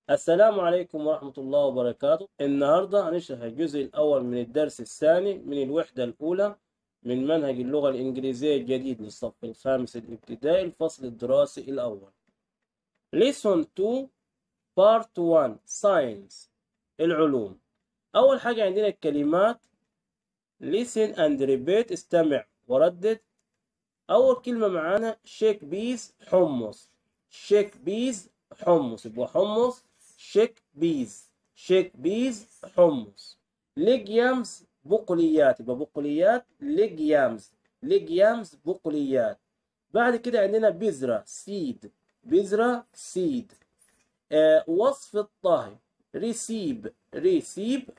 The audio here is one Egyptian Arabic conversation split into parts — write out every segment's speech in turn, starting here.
السلام عليكم ورحمة الله وبركاته النهاردة هنشرح الجزء الأول من الدرس الثاني من الوحدة الأولى من منهج اللغة الإنجليزية الجديد للصف الخامس الابتدائي الفصل الدراسي الأول Lesson 2 Part 1 Science العلوم أول حاجة عندنا الكلمات Listen and repeat استمع وردد أول كلمة معانا شيك بيز حمص شيك بيز حمص يبقى حمص شيك بيز شيك بيز حمص ليجيامز بقوليات يبقى بقوليات ليجيامز ليجيامز بقوليات بعد كده عندنا بذرة سيد بذرة سيد آه وصف الطهي ريسيب ريسيب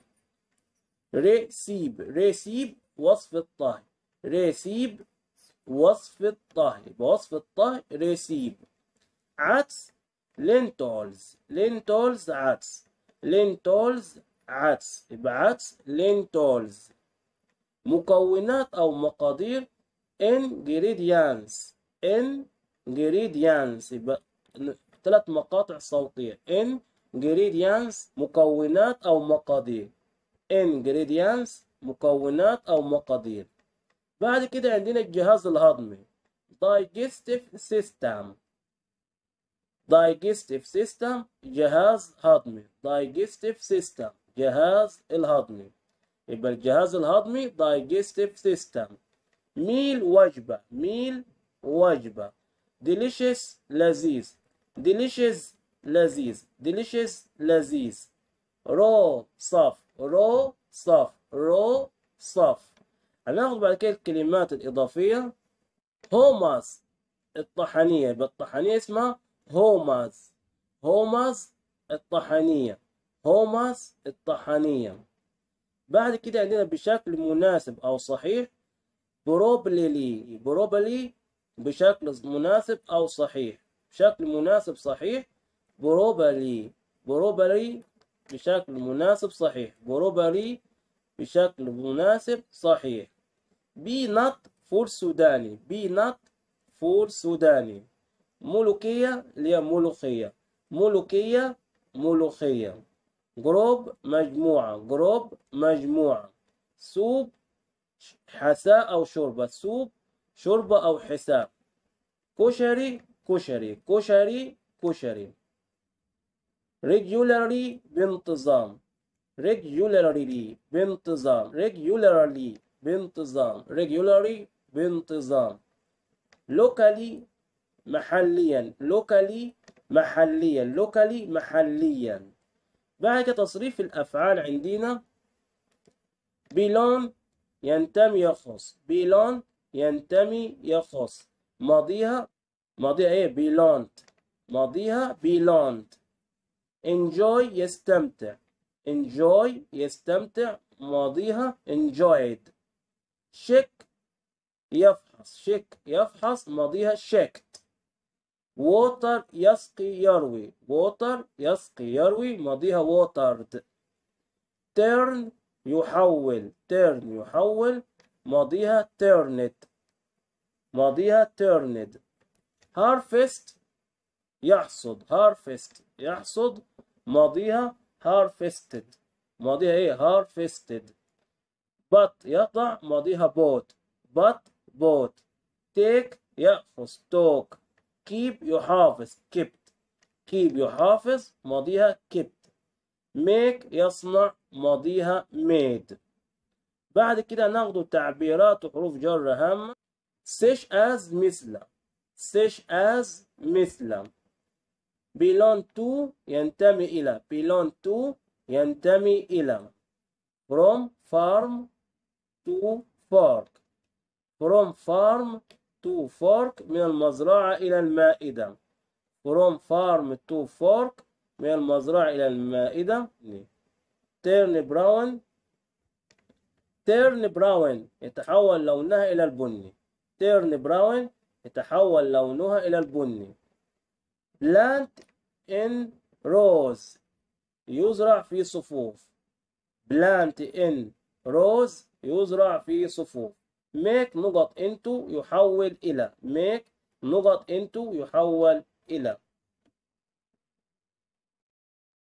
ريسيب ريسيب وصف الطهي ريسيب وصف الطهي وصف الطهي ريسيب عدس لينتولز لينتولز عدس لينتولز عدس يبقى عدس لينتولز مكونات أو مقادير ingredients ingredients يبقى ثلاث مقاطع صوتية ingredients مكونات أو مقادير ingredients مكونات أو مقادير بعد كده عندنا الجهاز الهضمي digestive system digestive system جهاز هضمي digestive system جهاز الهضمي يبقى الجهاز الهضمي digestive system ميل وجبة ميل وجبة delicious لذيذ delicious لذيذ delicious لذيذ رو صف رو صف رو صف هناخد بعد كده الكلمات الإضافية هوماس الطحنية يبقى الطحنية اسمها هوماز هوماز الطحنية هوماز الطحنية بعد كده عندنا بشكل مناسب أو صحيح بروبلي بروبلي بشكل مناسب أو صحيح بشكل مناسب صحيح بروبلي بروبلي بشكل مناسب صحيح بروبلي بشكل مناسب صحيح بي نت فور سوداني بي نت فور سوداني ملوكية اللي هي ملوخية ملوكية ملوخية جروب مجموعة جروب مجموعة سوب حساء أو شوربة سوب شوربة أو حساء كشري كشري كشري كشري regularly بانتظام regularly بانتظام regularly بانتظام regularly بانتظام locally محليا locally محليا locally محليا بعد كده تصريف الأفعال عندنا belong ينتمي يخص belong ينتمي يخص ماضيها ماضيها ايه belonged ماضيها belonged enjoy يستمتع enjoy يستمتع ماضيها enjoyed check يفحص check يفحص ماضيها checked water يسقي يروي water يسقي يروي ماضيها watered turn يحول turn يحول ماضيها turned ماضيها turned harvest يحصد harvest يحصد ماضيها harvested ماضيها ايه harvested but يضع ماضيها bought but bought take يأخذ took keep يحافظ kept keep يحافظ ماضيها kept make يصنع ماضيها made بعد كده ناخد تعبيرات وحروف جر هامة such as مثل such as مثل belong to ينتمي إلى belong to ينتمي إلى from farm to fork from farm to fork من المزرعة إلى المائدة from farm to fork من المزرعة إلى المائدة turn brown turn brown يتحول لونها إلى البني turn brown يتحول لونها إلى البني plant in rows يزرع في صفوف plant in rows يزرع في صفوف make نقط into يحول إلى make نقط into يحول إلى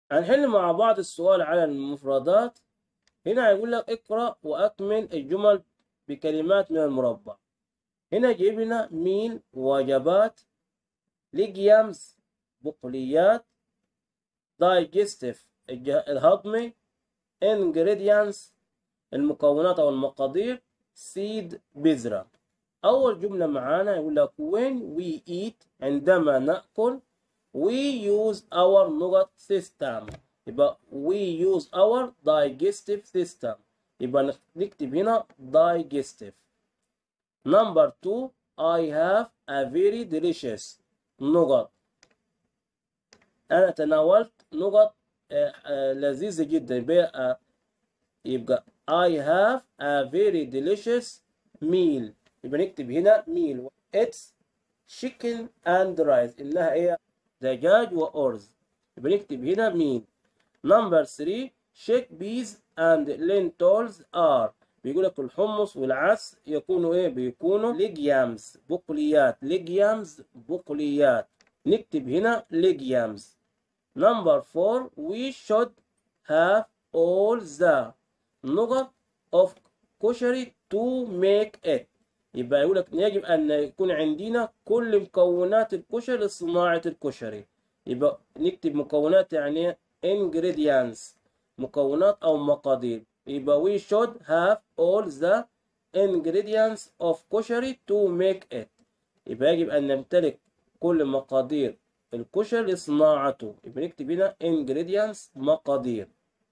هنحل مع بعض السؤال على المفردات هنا هيقول لك اقرأ وأكمل الجمل بكلمات من المربع هنا جايب لنا ميل وجبات ليجيامز بقوليات دايجستيف الهضمي ingredients المكونات أو المقادير seed بذرة أول جملة معانا يقول لك when we eat عندما نأكل we use our نقط system يبقى we use our digestive system يبقى نكتب هنا digestive number two I have a very delicious نقط أنا تناولت نقط لذيذة جدا يبقى يبقى I have a very delicious meal يبقى نكتب هنا meal it's chicken and rice إنها إيه دجاج وأرز يبقى نكتب هنا meal number 3 shake peas and lentils are بيقول لك الحمص والعدس يكونوا ايه بيكونوا ليجيامز بقوليات ليجيامز بقوليات نكتب هنا ليجيامز number 4 we should have all the نقط of كشري to make it يبقى يقول لك يجب ان يكون عندنا كل مكونات الكشري لصناعة الكشري يبقى نكتب مكونات يعني ingredients مكونات او مقادير يبقى we should have all the ingredients of كشري to make it يبقى يجب ان نمتلك كل مقادير الكشري لصناعته يبقى نكتب هنا ingredients مقادير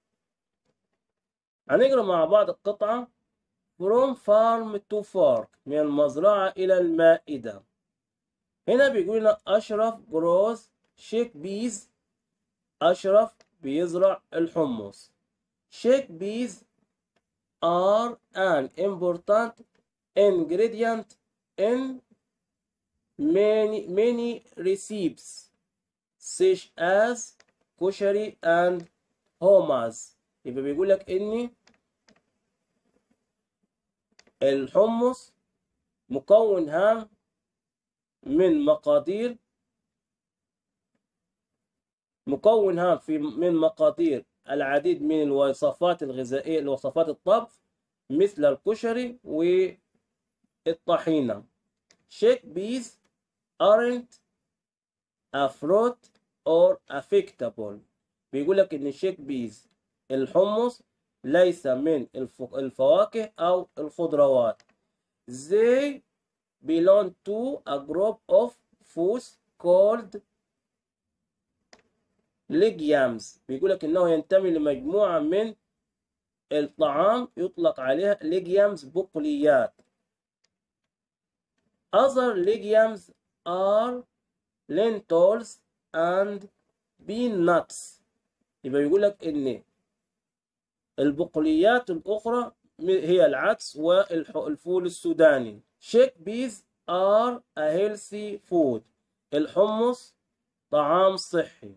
هنقرا مع بعض القطعة from farm to fork من المزرعة إلى المائدة هنا بيقول لنا أشرف جروز شيك بيز أشرف بيزرع الحمص شيك بيز are an important ingredient in many many recipes such as كشري and hummus يبقى بيقول لك ان الحمص مكون هام من مقادير مكون هام في من مقادير العديد من الوصفات الغذائية الوصفات الطبخ مثل الكشري والطحينة shake bees aren't a fruit or a vegetable بيقول لك ان الشيك بيز الحمص ليس من الفواكه أو الخضروات. They belong to a group of foods called legumes. بيقول لك إنه ينتمي لمجموعة من الطعام يطلق عليها legumes بقوليات. Other legumes are lentils and peanuts. يبقى يقول لك إن البقوليات الأخرى هي العدس والفول السوداني شيك بيز are a healthy food الحمص طعام صحي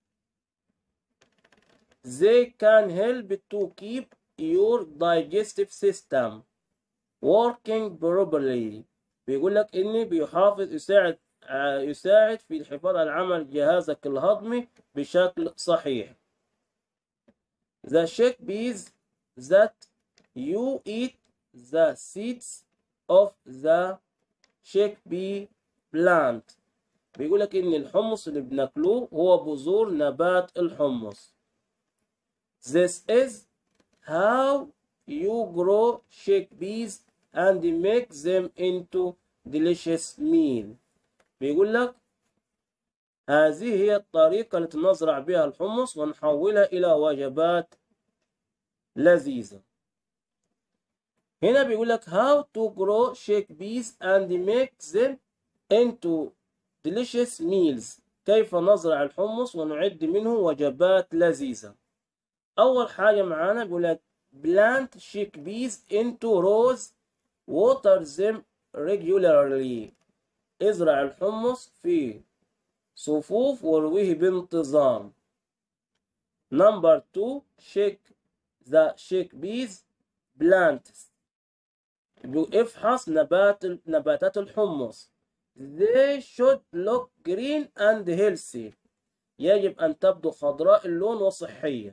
they can help to keep your digestive system working properly بيقول لك إني بيحافظ يساعد يساعد في الحفاظ على عمل جهازك الهضمي بشكل صحيح the shake bees that you eat the seeds of the shake bee plant بيقول لك ان الحمص اللي بناكلوه هو بذور نبات الحمص this is how you grow shake bees and make them into delicious meal بيقول لك هذه هي الطريقة التي نزرع بها الحمص ونحولها إلى وجبات لذيذة هنا بيقول لك how to grow shake bees and make them into delicious meals كيف نزرع الحمص ونعد منه وجبات لذيذة أول حاجة معانا بيقول لك plant shake bees into rows water them regularly ازرع الحمص في صفوف وارويه بانتظام number two shake the shake bees plants افحص نبات نباتات الحمص they should look green and healthy يجب أن تبدو خضراء اللون وصحية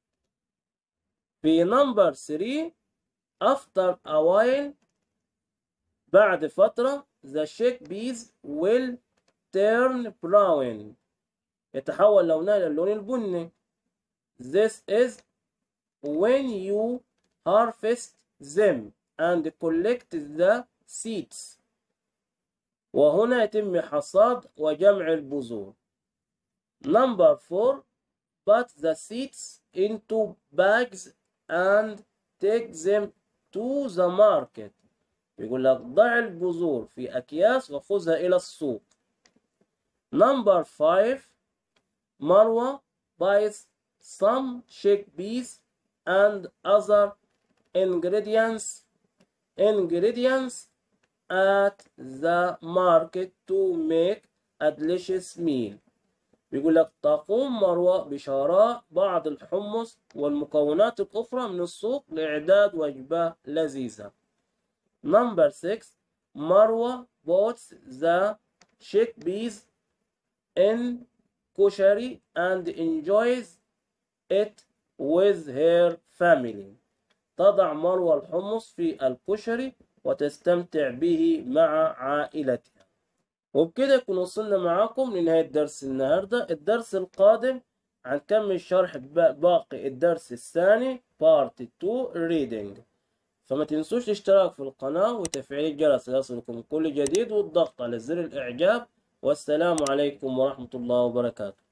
في نمبر 3 after a while بعد فترة the chickpeas will turn brown يتحول لونها إلى اللون البني this is when you harvest them and collect the seeds وهنا يتم حصاد وجمع البذور number 4 put the seeds into bags and take them to the market بيقول لك ضع البذور في أكياس وخذها إلى السوق number 5 مروة buys some chickpeas and other ingredients ingredients at the market to make a delicious meal بيقول لك تقوم مروة بشراء بعض الحمص والمكونات الأخرى من السوق لإعداد وجبة لذيذة number 6 مروة bought the chickpeas in koshery and enjoys it with her family تضع مروة الحمص في الكشري وتستمتع به مع عائلتها وبكده يكون وصلنا معاكم لنهاية درس النهاردة الدرس القادم هنكمل شرح باقي الدرس الثاني Part 2 Reading فما تنسوش الاشتراك في القناة وتفعيل الجرس ليصلكم كل جديد والضغط على زر الإعجاب والسلام عليكم ورحمة الله وبركاته